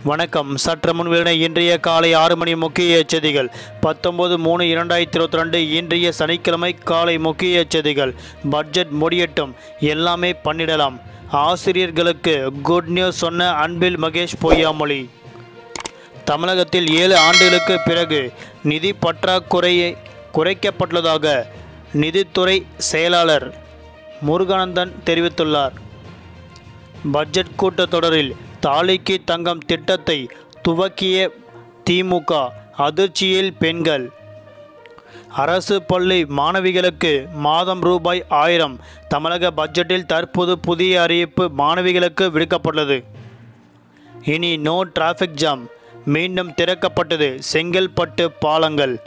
வணக்கம் சற்று முன் வெளியான இன்றைய காலை ஆறு மணி முக்கிய செய்திகள் பத்தொன்பது மூணு இரண்டாயிரத்தி இருபத்தி ரெண்டு இன்றைய சனிக்கிழமை காலை முக்கிய செய்திகள் பட்ஜெட் முடியட்டும் எல்லாமே பண்ணிடலாம் ஆசிரியர்களுக்கு குட் நியூஸ் சொன்ன அன்பில் மகேஷ் பொய்யாமொழி தமிழகத்தில் ஏழு ஆண்டுகளுக்கு பிறகு நிதி பற்றாக்குறையை குறைக்கப்பட்டுள்ளதாக நிதித்துறை செயலாளர் முருகானந்தன் தெரிவித்துள்ளார் பட்ஜெட் கூட்டத்தொடரில் தாலிக்கு தங்கம் திட்டத்தை துவக்கிய திமுக அதிர்ச்சியில் பெண்கள் அரசு பள்ளி மாணவிகளுக்கு மாதம் ரூபாய் ஆயிரம் தமிழக பட்ஜெட்டில் தற்போது புதிய அறிவிப்பு மாணவிகளுக்கு விடுக்கப்பட்டுள்ளது இனி நோ டிராஃபிக் ஜாம் மீண்டும் திறக்கப்பட்டது செங்கல்பட்டு பாலங்கள்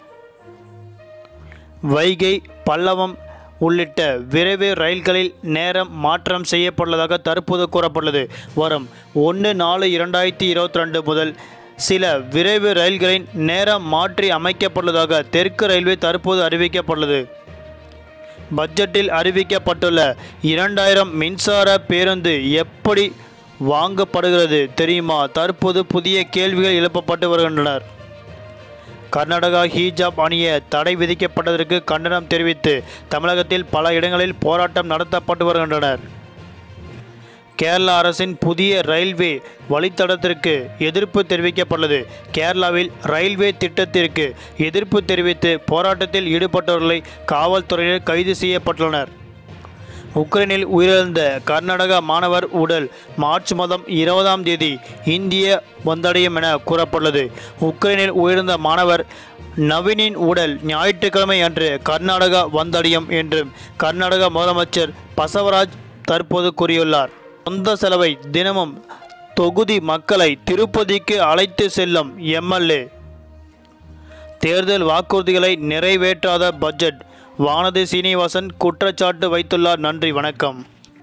வைகை பல்லவம் உள்ளிட்ட விரைவு ரயில்களில் நேரம் மாற்றம் செய்யப்பட்டுள்ளதாக தற்போது கூறப்பட்டுள்ளது வரும் ஒன்று நாலு இரண்டாயிரத்தி இருபத்தி ரெண்டு முதல் சில விரைவு ரயில்களின் நேரம் மாற்றி அமைக்கப்பட்டுள்ளதாக தெற்கு ரயில்வே தற்போது அறிவிக்கப்பட்டுள்ளது பட்ஜெட்டில் அறிவிக்கப்பட்டுள்ள இரண்டாயிரம் மின்சார பேருந்து எப்படி வாங்கப்படுகிறது தெரியுமா தற்போது புதிய கேள்விகள் எழுப்பப்பட்டு வருகின்றனர் கர்நாடகா ஹிஜாப் அணிய தடை விதிக்கப்பட்டதற்கு கண்டனம் தெரிவித்து தமிழகத்தில் பல இடங்களில் போராட்டம் நடத்தப்பட்டு வருகின்றனர் கேரள அரசின் புதிய ரயில்வே வழித்தடத்திற்கு எதிர்ப்பு தெரிவிக்கப்பட்டுள்ளது கேரளாவில் ரயில்வே திட்டத்திற்கு எதிர்ப்பு தெரிவித்து போராட்டத்தில் ஈடுபட்டவர்களை காவல்துறையினர் கைது செய்யப்பட்டுள்ளனர் உக்ரைனில் உயிரிழந்த கர்நாடக மாணவர் உடல் மார்ச் மாதம் இருபதாம் தேதி இந்திய வந்தடையும் என கூறப்பட்டுள்ளது உக்ரைனில் உயிரிழந்த மாணவர் நவீனின் உடல் ஞாயிற்றுக்கிழமை அன்று கர்நாடகா வந்தடையும் என்று கர்நாடக முதலமைச்சர் பசவராஜ் தற்போது கூறியுள்ளார் சொந்த செலவை தினமும் தொகுதி மக்களை திருப்பதிக்கு அழைத்து செல்லும் எம்எல்ஏ தேர்தல் வாக்குறுதிகளை நிறைவேற்றாத பட்ஜெட் வானதி சீனிவாசன் குற்றச்சாட்டு வைத்துள்ளார் நன்றி வணக்கம்